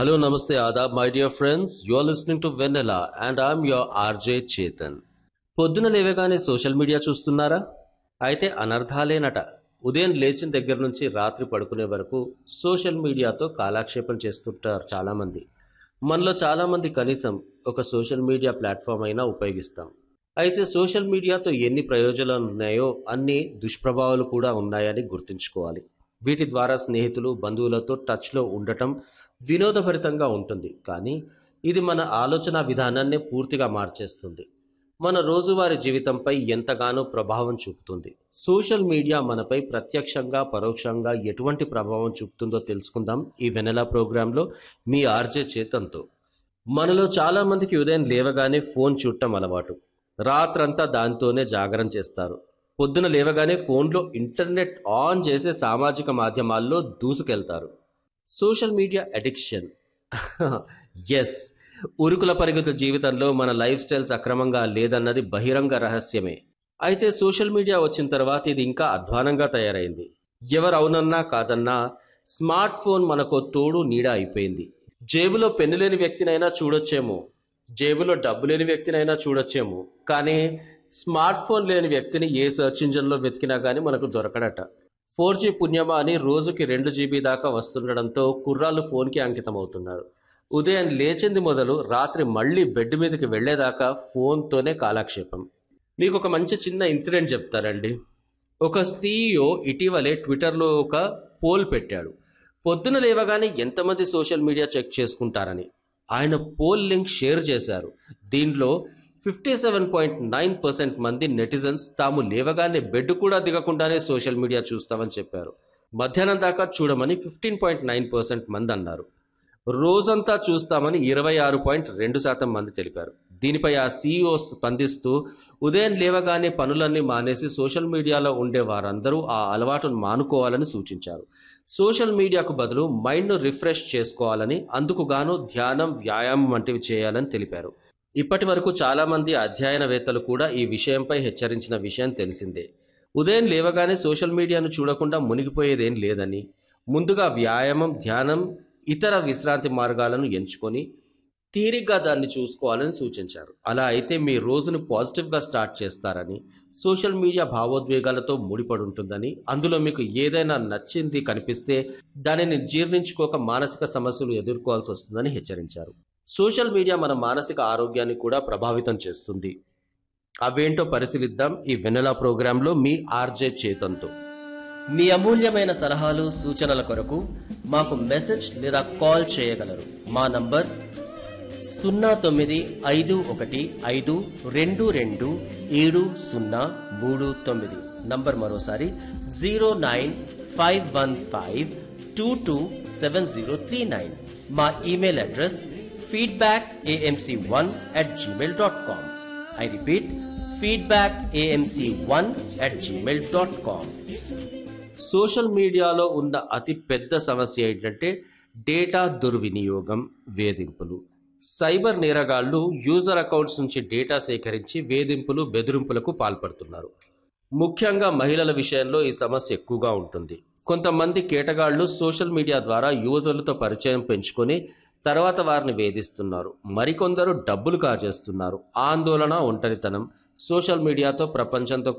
Hello, Namaste, Adab, my dear friends. You are listening to Vanilla and I'm your RJ Chetan. పొద్దున లేవగానే social media చూస్తున్నారా అయితే అనర్థాలేనట ఉదయం లేచిన దగ్గర నుంచి రాత్రి పడుకునే వరకు సోషల్ మీడియాతో కాలక్షేపం చేస్తుంటారు చాలామంది మనలో చాలామంది కనీసం ఒక సోషల్ మీడియా ప్లాట్ఫామ్ అయినా ఉపయోగిస్తాం అయితే సోషల్ మీడియాతో ఎన్ని ప్రయోజనాలు ఉన్నాయో అన్ని దుష్ప్రభావాలు కూడా ఉన్నాయని గుర్తుంచుకోవాలి వీటి ద్వారా స్నేహితులు బంధువులతో టచ్లో ఉండటం వినోదభరితంగా ఉంటుంది కానీ ఇది మన ఆలోచన విధానాన్నే పూర్తిగా మార్చేస్తుంది మన రోజువారీ జీవితంపై ఎంతగానో ప్రభావం చూపుతుంది సోషల్ మీడియా మనపై ప్రత్యక్షంగా పరోక్షంగా ఎటువంటి ప్రభావం చూపుతుందో తెలుసుకుందాం ఈ వెనెలా ప్రోగ్రాంలో మీ ఆర్జే చేతంతో మనలో చాలామందికి ఉదయం లేవగానే ఫోన్ చూడటం అలవాటు రాత్రంతా దాంతోనే జాగరణ చేస్తారు పొద్దున లేవగానే ఫోన్లో ఇంటర్నెట్ ఆన్ చేసే సామాజిక మాధ్యమాల్లో దూసుకెళ్తారు సోషల్ మీడియా అడిక్షన్ ఎస్ ఉరుకుల పరిగెత్త జీవితంలో మన లైఫ్ స్టైల్ సక్రమంగా లేదన్నది బహిరంగ రహస్యమే అయితే సోషల్ మీడియా వచ్చిన తర్వాత ఇది ఇంకా అధ్వానంగా తయారైంది ఎవరు అవునన్నా కాదన్నా స్మార్ట్ ఫోన్ మనకు తోడు నీడ అయిపోయింది జేబులో పెన్ను లేని వ్యక్తినైనా చూడొచ్చేమో జేబులో డబ్బు లేని వ్యక్తినైనా చూడొచ్చేమో కానీ స్మార్ట్ ఫోన్ లేని వ్యక్తిని ఏ సెర్చ్ ఇంజన్లో వెతికినా కానీ మనకు దొరకడట ఫోర్ జీ పుణ్యమా అని రోజుకి రెండు జీబీ దాకా వస్తుండడంతో కుర్రాళ్ళు ఫోన్కి అంకితం అవుతున్నారు ఉదయం లేచింది మొదలు రాత్రి మళ్ళీ బెడ్ మీదకి వెళ్ళేదాకా ఫోన్తోనే కాలక్షేపం మీకు ఒక మంచి చిన్న ఇన్సిడెంట్ చెప్తారండి ఒక సీఈఓ ఇటీవలే ట్విట్టర్లో ఒక పోల్ పెట్టాడు పొద్దున లేవగానే ఎంతమంది సోషల్ మీడియా చెక్ చేసుకుంటారని ఆయన పోల్ లింక్ షేర్ చేశారు దీనిలో fifty seven point nine percent మంది నెటిజన్స్ తాము లేవగానే బెడ్ కూడా దిగకుండానే సోషల్ మీడియా చూస్తామని చెప్పారు మధ్యాహ్నం దాకా చూడమని ఫిఫ్టీన్ పాయింట్ నైన్ పర్సెంట్ మంది అన్నారు రోజంతా చూస్తామని ఇరవై ఆరు పాయింట్ రెండు శాతం మంది తెలిపారు దీనిపై ఆ సీఈఓ స్పందిస్తూ ఉదయం లేవగానే పనులన్నీ మానేసి సోషల్ మీడియాలో ఉండే వారందరూ ఆ అలవాటును మానుకోవాలని సూచించారు సోషల్ మీడియాకు బదులు మైండ్ను రిఫ్రెష్ చేసుకోవాలని అందుకు గాను ధ్యానం వ్యాయామం వంటివి చేయాలని తెలిపారు ఇప్పటి వరకు చాలామంది అధ్యయనవేత్తలు కూడా ఈ విషయంపై హెచ్చరించిన విషయం తెలిసిందే ఉదయం లేవగానే సోషల్ మీడియాను చూడకుండా మునిగిపోయేదేం లేదని ముందుగా వ్యాయామం ధ్యానం ఇతర విశ్రాంతి మార్గాలను ఎంచుకొని తీరిగ్గా దాన్ని చూసుకోవాలని సూచించారు అలా అయితే మీ రోజును పాజిటివ్గా స్టార్ట్ చేస్తారని సోషల్ మీడియా భావోద్వేగాలతో ముడిపడి ఉంటుందని అందులో మీకు ఏదైనా నచ్చింది కనిపిస్తే దానిని జీర్ణించుకోక మానసిక సమస్యలు ఎదుర్కోవాల్సి వస్తుందని హెచ్చరించారు సోషల్ మీడియా మన మానసిక ఆరోగ్యాన్ని కూడా ప్రభావితం చేస్తుంది అవేంటో పరిశీలిద్దాం ఈ వెనెలా ప్రోగ్రాంలో మీ ఆర్జే చేతంతో మీ అమూల్యమైన సలహాలు సూచనల కొరకు మాకు మెసేజ్ లేదా కాల్ చేయగలరు మా నంబర్ సున్నా తొమ్మిది ఐదు ఒకటి ఐదు రెండు రెండు ఏడు సున్నా మూడు తొమ్మిది నంబర్ మరోసారి zero nine five one five two two seven zero three nine మా email address feedback AMC one at Gmail dot com I repeat feedback AMC one at Gmail dot com social మీడియాలో ఉన్న అతి పెద్ద సమస్య ఏంటంటే data దుర్వినియోగం వేధింపులు cyber నేరగాళ్లు యూజర్ అకౌంట్స్ నుంచి డేటా సేకరించి వేధింపులు బెదిరింపులకు పాల్పడుతున్నారు ముఖ్యంగా మహిళల విషయంలో ఈ సమస్య ఎక్కువగా ఉంటుంది కొంతమంది కేటగాళ్లు సోషల్ మీడియా ద్వారా యువతులతో పరిచయం పెంచుకొని తర్వాత వారిని వేధిస్తున్నారు మరికొందరు డబ్బులు కాజేస్తున్నారు ఆందోళన ఒంటరితనం సోషల్ మీడియాతో ప్రపంచంతో